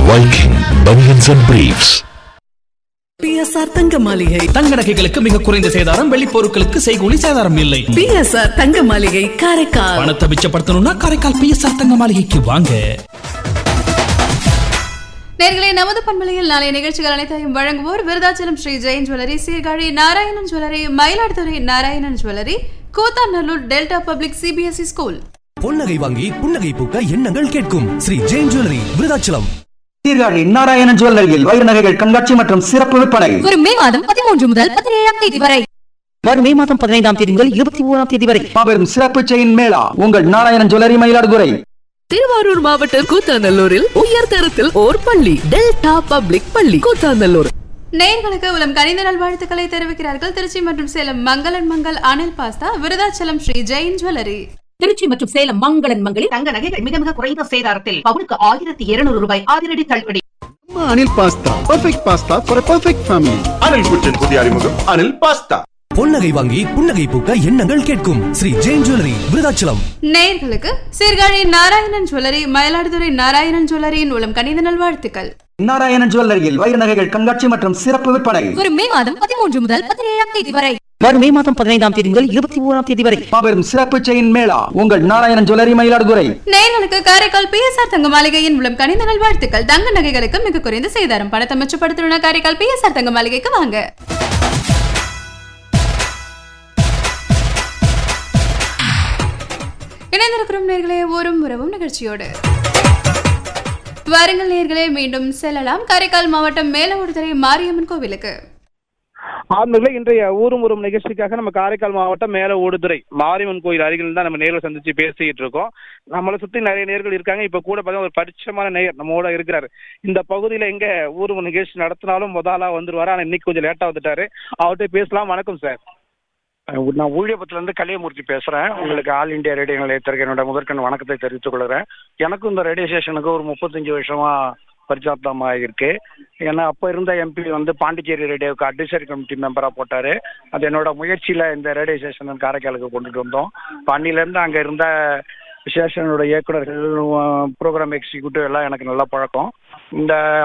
Viking Bunions and Briefs. BSR Thanga Maligai தங்க நகைகளுக்கு மிக குறைந்த சேதாரம் வெள்ளி பொருட்களுக்கு செய்கூலி சேதாரம் இல்லை பிஎஸ்ஆர் தங்க மாளிகை காரைக்கால் பணத்தை மிச்சப்படுத்தணும்னா காரைக்கால் பிஎஸ்ஆர் தங்க மாளிகைக்கு வாங்க நேர்களே நமது பண்பலையில் நாளைய நிகழ்ச்சிகள் அனைத்தையும் வழங்குவோர் Virudhachalam Sri Jain jewellery Sirkazhi Narayanan jewellery Mayiladuthurai Narayanan jewellery Koothanallur delta public CBSE school பொன்னகை வாங்கி புன்னகை பூக்க எண்ணங்கள் கேட்கும் ஸ்ரீ ஜெயின் ஜுவல்லரி விருதாச்சலம் சீர்காழி நாராயணன் ஜுவல்லரியில் வைர நகைகள் கண்காட்சி மற்றும் சிறப்பு விற்பனை வரும் மே மாதம் பதிமூன்று முதல் பதினேழாம் தேதி வரை வரும் மே மாதம் பதினைந்தாம் தேதி முதல் இருபத்தி ஓராம் தேதி வரை மாபெரும் சிறப்பு செயின் மேளா உங்கள் நாராயணன் ஜுவல்லரி மயிலாடுதுறை திருவாரூர் மாவட்டம் கூத்தாநல்லூரில் உயர் தரத்தில் ஓர் பள்ளி டெல்டா பப்ளிக் பள்ளி கூத்தாநல்லூர் நேர்களுக்கு உலம் கணித நல்வாழ்த்துக்களை தெரிவிக்கிறார்கள் திருச்சி மற்றும் சேலம் மங்களன் மங்கள் அனில் பாஸ்தா விருதாச்சலம் ஸ்ரீ ஜெயின் ஜுவல்லரி திருச்சி மற்றும் சேலம் மங்களன் மங்களில் தங்க நகைகள் மிக மிக குறைந்த சேதாரத்தில் பவுனுக்கு ஆயிரத்தி இருநூறு ரூபாய் அதிரடி தள்ளுபடி Anil pasta perfect pasta for perfect family Anil kitchen புதிய அறிமுகம் அனில் பாஸ்தா பொன்னகை வாங்கி புன்னகை பூக்க எண்ணங்கள் கேட்கும் ஸ்ரீ ஜெயின் ஜுவல்லரி விருதாச்சலம் நேர்களுக்கு சீர்காழி நாராயணன் ஜுவல்லரி மயிலாடுதுறை நாராயணன் ஜுவல்லரியின் உலம் கணித நல்வாழ்த்துக்கள் நாராயணன் ஜுவல்லரியில் வைர நகைகள் கண்காட்சி மற்றும் சிறப்பு விற்பனை வரும் மே மாதம் பதிமூன்று முதல் பதினேழாம் தேதி வரை வரும் மே மாதம் பதினைந்தாம் தேதி முதல் இருபத்தி ஓராம் தேதி வரை மாபெரும் சிறப்பு செயின் மேளா உங்கள் நாராயணன் ஜுவல்லரி மயிலாடுதுறை நேர்களுக்கு காரைக்கால் பிஎஸ்ஆர் தங்க மாளிகையின் உலம் கணித நல்வாழ்த்துக்கள் தங்க நகைகளுக்கு மிக குறைந்த சேதாரம் பணத்தை மிச்சப்படுத்தணும்னா காரைக்கால் பிஎஸ்ஆர் தங்க மாளிகைக்கு வாங்க இணைந்திருக்கிறோம் நேர்களே ஊரும் உறவும் நிகழ்ச்சியோடு வாருங்கள் நேர்களே மீண்டும் செல்லலாம் காரைக்கால் மாவட்டம் மேலவூர்துறை மாரியம்மன் கோவிலுக்கு ஆர்ந்தர்களே இன்றைய ஊரும் ஊரும் நிகழ்ச்சிக்காக நம்ம காரைக்கால் மாவட்டம் மேல ஓடுதுறை மாரியம்மன் கோயில் அருகில் தான் நம்ம நேரில் சந்திச்சு பேசிக்கிட்டு இருக்கோம் நம்மளை சுத்தி நிறைய நேர்கள் இருக்காங்க இப்ப கூட பார்த்தா ஒரு பரிச்சயமான நேயர் நம்மோட இருக்கிறாரு இந்த பகுதியில எங்க ஊரும் நிகழ்ச்சி நடத்தினாலும் முதலா வந்துருவாரு ஆனா இன்னைக்கு கொஞ்சம் லேட்டா வந்துட்டாரு அவர்கிட்ட பேசலாம் வணக்கம் சார் நான் ஊழியபுரத்துல இருந்து கலியமூர்த்தி பேசுறேன் உங்களுக்கு ஆல் இந்தியா ரேடியோ நிலையத்திற்கு என்னோட முதற்கண் வணக்கத்தை தெரிவித்துக் கொள்கிறேன் எனக்கும் இந்த ரேடியோ ஸ்டேஷனுக்கு ஒரு முப்பத்தஞ்சு வருஷமா பரிச்சாப்தமாக இருக்கு ஏன்னா அப்போ இருந்த எம்பி வந்து பாண்டிச்சேரி ரேடியோவுக்கு அட்வைசரி கமிட்டி மெம்பராக போட்டார் அது என்னோட முயற்சியில் இந்த ரேடியோ ஸ்டேஷன் காரைக்காலுக்கு கொண்டுட்டு வந்தோம் இப்போ அன்னிலேருந்து அங்கே இருந்த ஸ்டேஷனோட இயக்குநர்கள் ப்ரோக்ராம் எக்ஸிக்யூட்டிவ் எல்லாம் எனக்கு நல்ல பழக்கம் இந்த